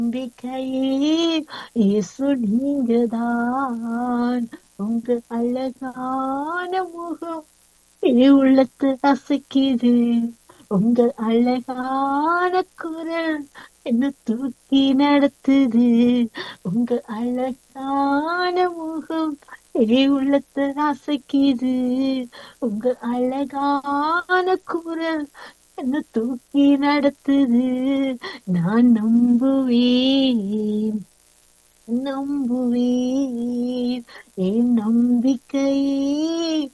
நம்பிக்கையே இயேசு நீங்கதான் உங்க அழகான முகம் என் உள்ளத்து அசைக்குது உங்கள் அழகான குரல் என்ன தூக்கி நடத்துது உங்க அழகான முகம் என் உள்ளத்து அசைக்குது உங்க அழகான குரல் என்ன தூக்கி நடத்துது நான் நம்புவேன் நம்புவேன் என் நம்பிக்கையே